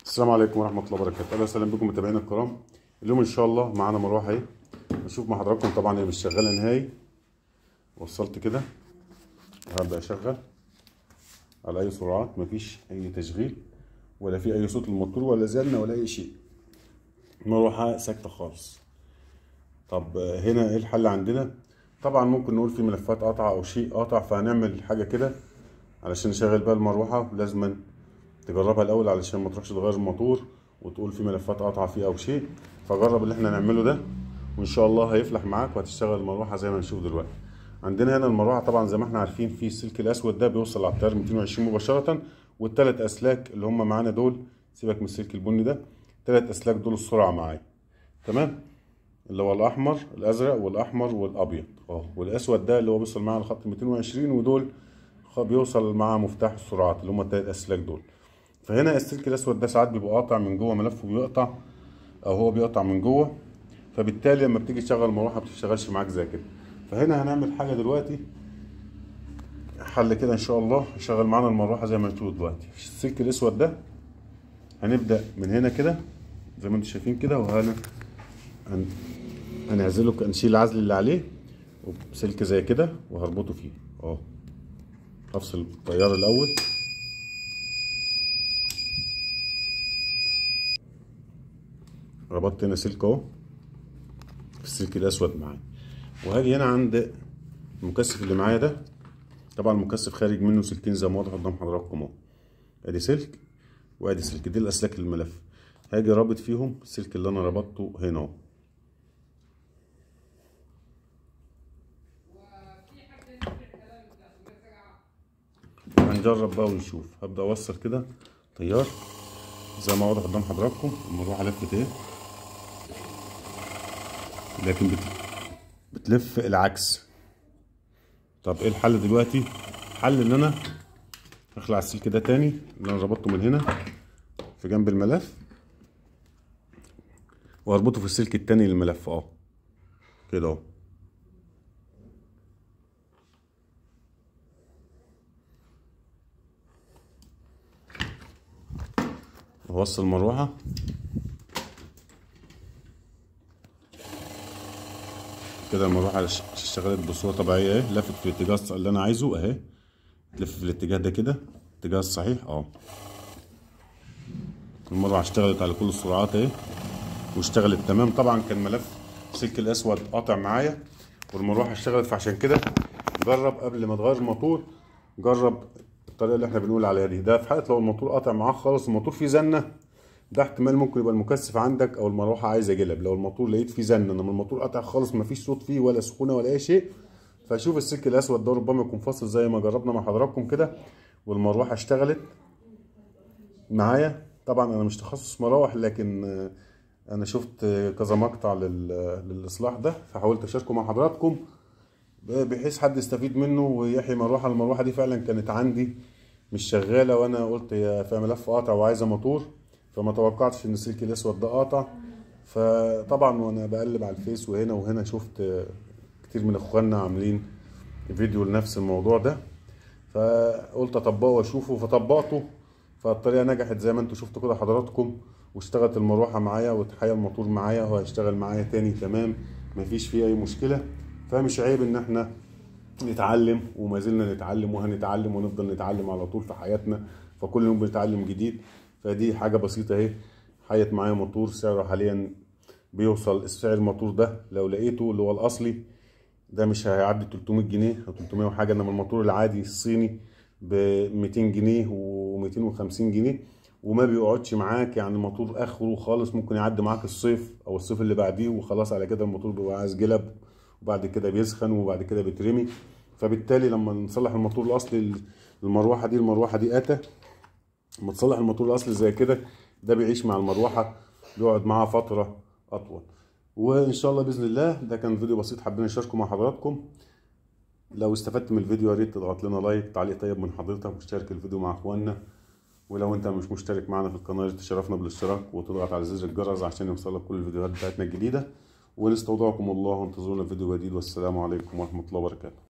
السلام عليكم ورحمه الله وبركاته اهلا وسهلا بكم متابعينا الكرام اليوم ان شاء الله معانا مروحه اهي نشوف مع حضراتكم طبعا هي مش شغاله نهائي وصلت كده هبدا اشغل على اي سرعات مفيش اي تشغيل ولا في اي صوت الموتور ولا زنه ولا اي شيء مروحه ساكته خالص طب هنا ايه الحل عندنا طبعا ممكن نقول في ملفات قطع او شيء قطع فهنعمل حاجه كده علشان نشغل بقى المروحه لازما تجربها الاول علشان ما تروحش تغير الموتور وتقول في ملفات قطع فيه او شيء فجرب اللي احنا نعمله ده وان شاء الله هيفلح معاك وهتشتغل المروحه زي ما نشوف دلوقتي عندنا هنا المروحه طبعا زي ما احنا عارفين في السلك الاسود ده بيوصل على التيار 220 مباشره والثلاث اسلاك اللي هم معانا دول سيبك من السلك البني ده ثلاث اسلاك دول السرعه معايا تمام اللي هو الاحمر الازرق والاحمر والابيض اه والاسود ده اللي هو بيوصل معاه لخط 220 ودول بيوصل معاه مفتاح السرعات اللي هم الثلاث اسلاك دول فهنا السلك الاسود ده ساعات بيبقى قاطع من جوه ملفه بيقطع او هو بيقطع من جوه فبالتالي لما بتيجي تشغل المروحه ما بتشتغلش معاك زي كده فهنا هنعمل حاجه دلوقتي حل كده ان شاء الله يشغل معانا المروحه زي ما انتوا دلوقتي السلك الاسود ده هنبدا من هنا كده زي ما انتم شايفين كده وهنا هن... هنعزله هنشيل العزل اللي عليه وبسلك زي كده وهربطه فيه اهو هفصل التيار الاول ربطت هنا سلك اهو في السلك الاسود معايا وهاجي هنا عند المكثف اللي معايا ده طبعا المكثف خارج منه سلكين زي ما واضح قدام حضراتكم اهو ادي سلك وادي سلك دي الاسلاك الملف هاجي رابط فيهم السلك اللي انا ربطته هنا اهو هنجرب بقى ونشوف هبدا اوصل كده تيار زي ما واضح قدام حضراتكم المروحه لفت ايه لكن بت... بتلف العكس طب ايه الحل دلوقتي حل ان انا اخلع السلك ده تاني اللي انا ربطته من هنا في جنب الملف واربطه في السلك التاني للملف اه كده اهو اوصل المروحه كده المروحه اشتغلت بصوره طبيعيه اهي لفت في الاتجاه اللي انا عايزه اهي تلف في الاتجاه ده كده الاتجاه الصحيح اه المروحه اشتغلت على كل السرعات اهي واشتغلت تمام طبعا كان ملف السلك الاسود قاطع معايا والمروحه اشتغلت فعشان كده جرب قبل ما تغير الموتور جرب الطريقه اللي احنا بنقول عليها دي ده في حاله لو الموتور قاطع معاك خالص الموتور فيه زنه ده احتمال ممكن يبقى المكثف عندك او المروحه عايزه جلب لو الموتور لقيت فيه زنه انما الموتور قاطع خالص مفيش صوت فيه ولا سخونه ولا اي شيء فشوف السلك الاسود ده ربما يكون فاصل زي ما جربنا مع حضراتكم كده والمروحه اشتغلت معايا طبعا انا مش تخصص مراوح لكن انا شفت كذا مقطع للاصلاح ده فحاولت اشاركه مع حضراتكم بحيث حد يستفيد منه ويحيي مروحه المروحه دي فعلا كانت عندي مش شغاله وانا قلت هي فيها ملف قاطع وعايزه موتور فما توقعتش ان السلك الاسود ده قاطع فطبعا وانا بقلب على الفيس وهنا وهنا شفت كتير من اخواننا عاملين فيديو لنفس الموضوع ده فقلت اطبقه واشوفه فطبقته فالطريقه نجحت زي ما انتم شفتوا كده حضراتكم واشتغلت المروحه معايا وتحيا الموتور معايا وهيشتغل معايا تاني تمام مفيش فيه اي مشكله فمش عيب ان احنا نتعلم وما زلنا نتعلم وهنتعلم ونفضل نتعلم على طول في حياتنا فكل يوم بنتعلم جديد فدي حاجه بسيطه اهي حيت معايا موتور سعره حاليا بيوصل سعر الموتور ده لو لقيته اللي هو الاصلي ده مش هيعدي 300 جنيه او 300 وحاجه انما الموتور العادي الصيني ب 200 جنيه و250 جنيه وما بيقعدش معاك يعني الموتور اخره خالص ممكن يعدي معاك الصيف او الصيف اللي بعديه وخلاص على كده الموتور بيبقى عايز جلب وبعد كده بيسخن وبعد كده بيترمي فبالتالي لما نصلح الموتور الاصلي المروحه دي المروحه دي اتا لما تصلح الموتور الاصلي زي كده ده بيعيش مع المروحه بيقعد معاها فتره اطول وان شاء الله باذن الله ده كان فيديو بسيط حابين نشاركه مع حضراتكم لو استفدت من الفيديو يا ريت تضغط لنا لايك تعليق طيب من حضرتك واشترك الفيديو مع اخواننا ولو انت مش مشترك معنا في القناه تشرفنا بالاشتراك وتضغط على زر الجرس عشان يوصلك كل الفيديوهات بتاعتنا الجديده ونستودعكم الله وانتظرونا في فيديو جديد والسلام عليكم ورحمه الله وبركاته